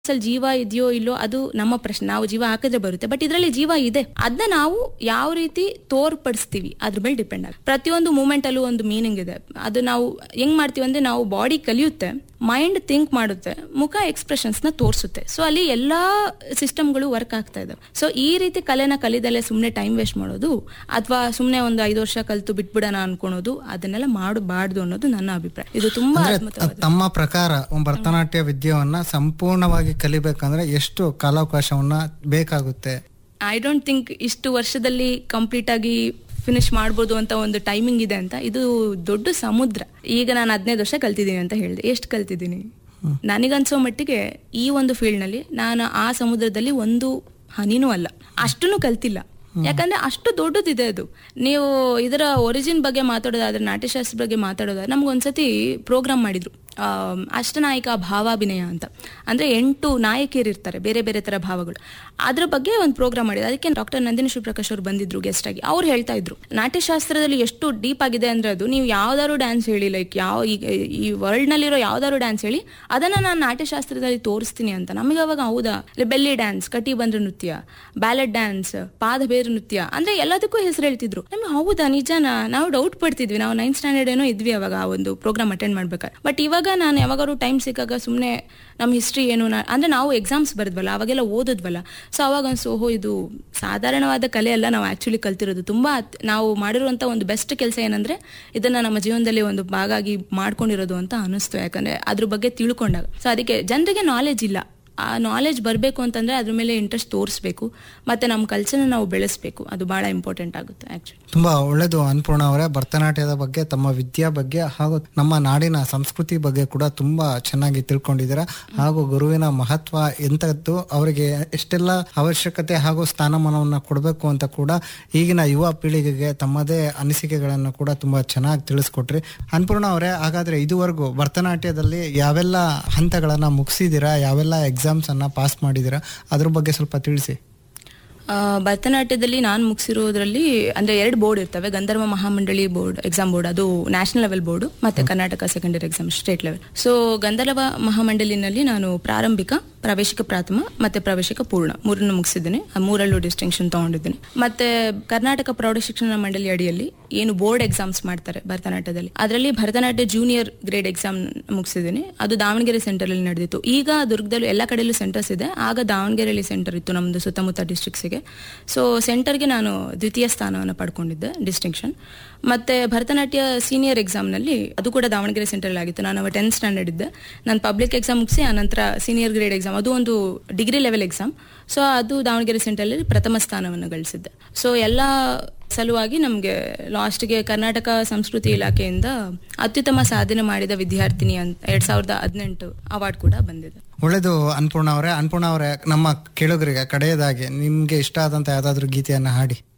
ಅಲ್ಲಿ ಜೀವ ಇದೆಯೋ ಇಲ್ಲೋ ಅದು ನಮ್ಮ ಪ್ರಶ್ನೆ ನಾವು ಜೀವ ಹಾಕಿದ್ರೆ ಬರುತ್ತೆ ಬಟ್ ಇದರಲ್ಲಿ ಜೀವ ಇದೆ ಅದನ್ನ ನಾವು ಯಾವ ರೀತಿ ತೋರ್ಪಡಿಸ್ತೀವಿ ಅದ್ರ ಮೇಲೆ ಡಿಪೆಂಡ್ ಆಗುತ್ತೆ ಪ್ರತಿಯೊಂದು ಮೂಮೆಂಟ್ ಅಲ್ಲೂ ಒಂದು ಮೀನಿಂಗ್ ಇದೆ ಅದು ನಾವು ಹೆಂಗ್ ಮಾಡ್ತೀವಿ ಅಂದ್ರೆ ನಾವು ಬಾಡಿ ಕಲಿಯುತ್ತೆ ಮೈಂಡ್ ಥಿಂಕ್ ಮಾಡುತ್ತೆ ಮುಖ ಎಕ್ಸ್ಪ್ರೆಷನ್ಸ್ ನ ತೋರಿಸುತ್ತೆ ಸೊ ಅಲ್ಲಿ ಎಲ್ಲಾ ಸಿಸ್ಟಮ್ಗಳು ವರ್ಕ್ ಆಗ್ತಾ ಇದಾವೆ ಸೊ ಈ ರೀತಿ ಕಲೆನ ಕಲಿದಲ್ಲೇ ಸುಮ್ಮನೆ ಟೈಮ್ ವೇಸ್ಟ್ ಮಾಡೋದು ಅಥವಾ ಸುಮ್ಮನೆ ಒಂದು ಐದು ವರ್ಷ ಕಲ್ತು ಬಿಟ್ಬಿಡೋಣ ಅನ್ಕೊಳೋದು ಅದನ್ನೆಲ್ಲ ಮಾಡಬಾರ್ದು ಅನ್ನೋದು ನನ್ನ ಅಭಿಪ್ರಾಯ ಇದು ತುಂಬಾ ಅಂದ್ರೆ ಅದ್ಭುತವಾದ ತಮ್ಮ ಪ್ರಕಾರ ಒಂದು ಭರತನಾಟ್ಯ ವಿದ್ಯೆಯನ್ನ ಸಂಪೂರ್ಣವಾಗಿ ಕಲಿಬೇಕಂದ್ರೆ ಎಷ್ಟು ಕಾಲಾವಕಾಶವನ್ನ ಬೇಕಾಗುತ್ತೆ ಐ ಡೋಂಟ್ ಥಿಂಕ್ ಇಷ್ಟು ವರ್ಷದಲ್ಲಿ ಕಂಪ್ಲೀಟ್ ಆಗಿ ಫಿನಿಶ್ ಮಾಡ್ಬೋದು ಅಂತ ಒಂದು ಟೈಮಿಂಗ್ ಇದೆ ಅಂತ ಇದು ದೊಡ್ಡ ಸಮುದ್ರ ಈಗ ನಾನು ಹದಿನೈದು ವರ್ಷ ಕಲ್ತಿದ್ದೀನಿ ಅಂತ ಹೇಳಿದೆ ಎಷ್ಟು ಕಲ್ತಿದ್ದೀನಿ ನನಗನ್ಸೋ ಮಟ್ಟಿಗೆ ಈ ಒಂದು ಫೀಲ್ಡ್ ನಲ್ಲಿ ನಾನು ಆ ಸಮುದ್ರದಲ್ಲಿ ಒಂದು ಹನಿನೂ ಅಲ್ಲ ಅಷ್ಟನ್ನು ಕಲ್ತಿಲ್ಲ ಯಾಕಂದ್ರೆ ಅಷ್ಟು ದೊಡ್ಡದಿದೆ ಅದು ನೀವು ಇದರ ಒರಿಜಿನ್ ಬಗ್ಗೆ ಮಾತಾಡೋದಾದ್ರೆ ನಾಟ್ಯಶಾಸ್ತ್ರ ಬಗ್ಗೆ ಮಾತಾಡೋದಾದ್ರೆ ನಮ್ಗೊಂದ್ಸತಿ ಪ್ರೋಗ್ರಾಮ್ ಮಾಡಿದ್ರು ಆಮ್, ಅಷ್ಟನಾಯಕ ಭಾವಾಭಿನಯ ಅಂತ ಅಂದ್ರೆ ಎಂಟು ನಾಯಕಿಯರು ಇರ್ತಾರೆ ಬೇರೆ ಬೇರೆ ತರ ಭಾವಗಳು ಅದ್ರ ಬಗ್ಗೆ ಒಂದು ಪ್ರೋಗ್ರಾಮ್ ಮಾಡಿದ್ರು ಅದಕ್ಕೆ ಡಾಕ್ಟರ್ ನಂದಿನಿ ಶಿವಪ್ರಕಾಶ್ ಅವರು ಬಂದಿದ್ರು ಗೆಸ್ಟ್ ಆಗಿ ಅವ್ರು ಹೇಳ್ತಾ ಇದ್ರು ನಾಟ್ಯಶಾಸ್ತ್ರದಲ್ಲಿ ಎಷ್ಟು ಡೀಪ್ ಆಗಿದೆ ಅಂದ್ರೆ ಅದು ನೀವು ಯಾವ್ದಾದ್ರು ಡ್ಯಾನ್ಸ್ ಹೇಳಿ ಲೈಕ್ ಯಾವ ಈ- ಈ ವರ್ಲ್ಡ್ ನಲ್ಲಿರೋ ಯಾವ್ದಾದ್ರು ಡ್ಯಾನ್ಸ್ ಹೇಳಿ ಅದನ್ನ ನಾನು ನಾಟ್ಯಶಾಸ್ತ್ರದಲ್ಲಿ ತೋರಿಸ್ತೀನಿ ಅಂತ ನಮಗೆ ಅವಾಗ ಹೌದಾ ಬೆಲ್ಲಿ ಡ್ಯಾನ್ಸ್ ಕಟಿ ಬಂದ್ರ ನೃತ್ಯ ಬ್ಯಾಲೆಟ್ ಡ್ಯಾನ್ಸ್ ಪಾದಬೇರು ನೃತ್ಯ ಅಂದ್ರೆ ಎಲ್ಲದಕ್ಕೂ ಹೆಸರು ಹೇಳ್ತಿದ್ರು ನಮ್ಗೆ ಹೌದಾ ನಿಜನಾ ನಾವು ಡೌಟ್ ಪಡ್ತಿದ್ವಿ ನಾವು ನೈನ್ತ್ ಸ್ಟ್ಯಾಂಡರ್ಡ್ ಏನೋ ಇದ್ವಿ ಅವಾಗ ಆ ಒಂದು ಪ್ರೋಗ್ರಾಮ್ ಅಟೆಂಡ್ ಮಾಡ್ಬೇಕಾದ್ರೆ ಬಟ್ ಇವಾಗ ನಾನು ಯಾವಾಗಾದ್ರು ಟೈಮ್ ಸಿಕ್ಕಾಗ ಸುಮ್ಮನೆ ನಮ್ಮ ಹಿಸ್ಟ್ರಿ ಏನು ನಾ- ಅಂದ್ರೆ ನಾವು ಎಕ್ಸಾಮ್ಸ್ ಬರೆದ್ವಲ್ಲ ಅವಾಗೆಲ್ಲ ಓದಿದ್ವಲ್ಲ ಸೊ ಅವಾಗ ಅನ್ಸು ಓಹೋ ಇದು ಸಾಧಾರಣವಾದ ಕಲೆ ಅಲ್ಲ ನಾವು ಆಕ್ಚುಲಿ ಕಲ್ತಿರೋದು ತುಂಬಾ ಅತ್- ನಾವು ಮಾಡಿರುವಂತ ಒಂದು ಬೆಸ್ಟ್ ಕೆಲಸ ಏನಂದ್ರೆ ಇದನ್ನ ನಮ್ಮ ಜೀವನದಲ್ಲಿ ಒಂದು ಭಾಗ ಆಗಿ ಮಾಡ್ಕೊಂಡಿರೋದು ಅಂತ ಅನಿಸ್ತು ಯಾಕಂದ್ರೆ ಅದ್ರ ಬಗ್ಗೆ ತಿಳ್ಕೊಂಡಾಗ ಸೊ ಅದಕ್ಕೆ ಜನರಿಗೆ ನಾಲೆಜ್ ಇಲ್ಲ ಆ ನಾಲೆಜ್ ಬರಬೇಕು ಅಂತಂದ್ರೆ ಅದ್ರ ಮೇಲೆ ಇಂಟ್ರೆಸ್ಟ್ ತೋರಿಸ್ಬೇಕು ಮತ್ತೆ ನಮ್ಮ ಕಲ್ಚರ್ನ ನಾವು ಬೆಳೆಸ್ಬೇಕು ಅದು ಬಹಳ ಇಂಪಾರ್ಟೆಂಟ್ ಆಗುತ್ತೆ ಆಕ್ಚುಲಿ ತುಂಬಾ ಒಳ್ಳೇದು ಅನ್ಪೂರ್ಣ ಅವರೇ ಭರತನಾಟ್ಯದ ಬಗ್ಗೆ ತಮ್ಮ ವಿದ್ಯಾ ಬಗ್ಗೆ ಹಾಗೂ ನಮ್ಮ ನಾಡಿನ ಸಂಸ್ಕೃತಿ ಬಗ್ಗೆ ಕೂಡ ತುಂಬಾ ಚೆನ್ನಾಗಿ ತಿಳ್ಕೊಂಡಿದ್ದೀರಾ ಹಾಗೂ ಗುರುವಿನ ಮಹತ್ವ ಎಂತದ್ದು ಅವರಿಗೆ ಎಷ್ಟೆಲ್ಲ ಅವಶ್ಯಕತೆ ಹಾಗೂ ಸ್ಥಾನಮಾನವನ್ನ ಕೊಡಬೇಕು ಅಂತ ಕೂಡ ಈಗಿನ ಯುವ ಪೀಳಿಗೆಗೆ ತಮ್ಮದೇ ಅನಿಸಿಕೆಗಳನ್ನು ಕೂಡ ತುಂಬಾ ಚೆನ್ನಾಗಿ ತಿಳಿಸ್ಕೊಟ್ರಿ ಅನ್ಪೂರ್ಣ ಅವರೇ ಹಾಗಾದ್ರೆ ಇದುವರೆಗೂ ಭರತನಾಟ್ಯದಲ್ಲಿ ಯಾವೆಲ್ಲ ಹಂತಗಳನ್ನ ಮುಗಿಸಿದ್ದೀರಾ ಯಾವೆಲ್ಲ ಎಕ್ಸಾಮ್ಸ್ ಅನ್ನ ಪಾಸ್ ಮಾಡಿದ್ದೀರಾ ಅದ್ರ ಬಗ್ಗೆ ಸ್ವಲ್ಪ ತಿಳಿಸಿ ಆ, ಭರತನಾಟ್ಯದಲ್ಲಿ ನಾನು ಮುಗಿಸಿರೋದ್ರಲ್ಲಿ ಅಂದ್ರೆ ಎರಡು ಬೋರ್ಡ್ ಇರ್ತವೆ Gandharva Mahamandali board exam board ಅದು ನ್ಯಾಷನಲ್ ಲೆವೆಲ್ ಬೋರ್ಡ್ ಮತ್ತೆ Karnataka secondary exam state level so Gandharva ಮಹಾಮಂಡಲಿನಲ್ಲಿ ನಾನು ಪ್ರಾರಂಭಿಕ ಪ್ರವೇಶಿಕ ಪ್ರಾಥಮ ಮತ್ತೆ ಪ್ರವೇಶಿಕ ಪೂರ್ಣ ಮೂರನ್ನು ಮುಗಿಸಿದ್ದೀನಿ ಆ ಮೂರಲ್ಲೂ ಡಿಸ್ಟಿಂಕ್ಷನ್ ತಗೊಂಡಿದ್ದೀನಿ ಮತ್ತೆ ಕರ್ನಾಟಕ ಪ್ರೌಢ ಶಿಕ್ಷಣ ಮಂಡಳಿ ಅಡಿಯಲ್ಲಿ ಏನು ಬೋರ್ಡ್ ಎಕ್ಸಾಮ್ಸ್ ಮಾಡ್ತಾರೆ ಭರತನಾಟ್ಯದಲ್ಲಿ ಅದರಲ್ಲಿ ಭರತನಾಟ್ಯ ಜೂನಿಯರ್ ಗ್ರೇಡ್ ಎಕ್ಸಾಮ್ ಮುಗಿಸಿದ್ದೀನಿ ಅದು ದಾವಣಗೆರೆ ಸೆಂಟರ್ ಅಲ್ಲಿ ನಡೆದಿತ್ತು ಈಗ ದುರ್ಗದಲ್ಲೂ ಎಲ್ಲ ಕಡೆಯಲ್ಲೂ ಸೆಂಟರ್ಸ್ ಇದೆ ಆಗ ದಾವಣಗೆರೆಯಲ್ಲಿ ಸೆಂಟರ್ ಇತ್ತು ನಮ್ದು ಸುತ್ತಮುತ್ತ ಡಿಸ್ಟ್ರಿಕ್ಟ್ಸ್ಗೆ ಸೊ ಸೆಂಟರ್ಗೆ ನಾನು ದ್ವಿತೀಯ ಸ್ಥಾನವನ್ನು ಪಡ್ಕೊಂಡಿದ್ದೆ ಡಿಸ್ಟಿಂಕ್ಷನ್ ಮತ್ತೆ ಭರತನಾಟ್ಯ ಸೀನಿಯರ್ ಎಕ್ಸಾಮ್ನಲ್ಲಿ ಅದು ಕೂಡ ದಾವಣಗೆರೆ ಸೆಂಟರ್ ಆಗಿತ್ತು ನಾನು ಟೆಂತ್ ಸ್ಟ್ಯಾಂಡರ್ಡ್ ಇದ್ದೆ ನಾನು ಪಬ್ಲಿಕ್ ಎಕ್ಸಾಮ್ ಮುಗಿಸಿ ಆನಂತರ ಸೀನಿಯರ್ ಗ್ರೇಡ್ ಎಕ್ಸಾಮ್ ಅದು ಒಂದು ಡಿಗ್ರಿ ಲೆವೆಲ್ ಎಕ್ಸಾಮ್ ಸೊ ಅದು ದಾವಣಗೆರೆ ಸೆಂಟರಲ್ಲಿ ಪ್ರಥಮ ಸ್ಥಾನವನ್ನು ಗಳಿಸಿದ್ದೆ ಸೊ ಎಲ್ಲ ಸಲುವಾಗಿ ನಮಗೆ ಲಾಸ್ಟ್ಗೆ ಕರ್ನಾಟಕ ಸಂಸ್ಕೃತಿ ಇಲಾಖೆಯಿಂದ ಅತ್ಯುತ್ತಮ ಸಾಧನೆ ಮಾಡಿದ ವಿದ್ಯಾರ್ಥಿನಿ ಅಂತ ಎರಡ್ ಸಾವಿರದ ಹದಿನೆಂಟು ಅವಾರ್ಡ್ ಕೂಡ ಬಂದಿದೆ ಒಳ್ಳೇದು ಅನ್ಪೂರ್ಣ ಅವರೇ ಅನ್ಪೂರ್ಣ ಅವರೇ ನಮ್ಮ ಕೇಳುಗರಿಗೆ ಕಡೆಯದಾಗಿ ನಿಮ್ಗೆ ಇಷ್ಟ ಆದಂತ ಯಾವ್ದಾದ್ರು ಗೀತೆಯನ್ನ ಹಾಡಿ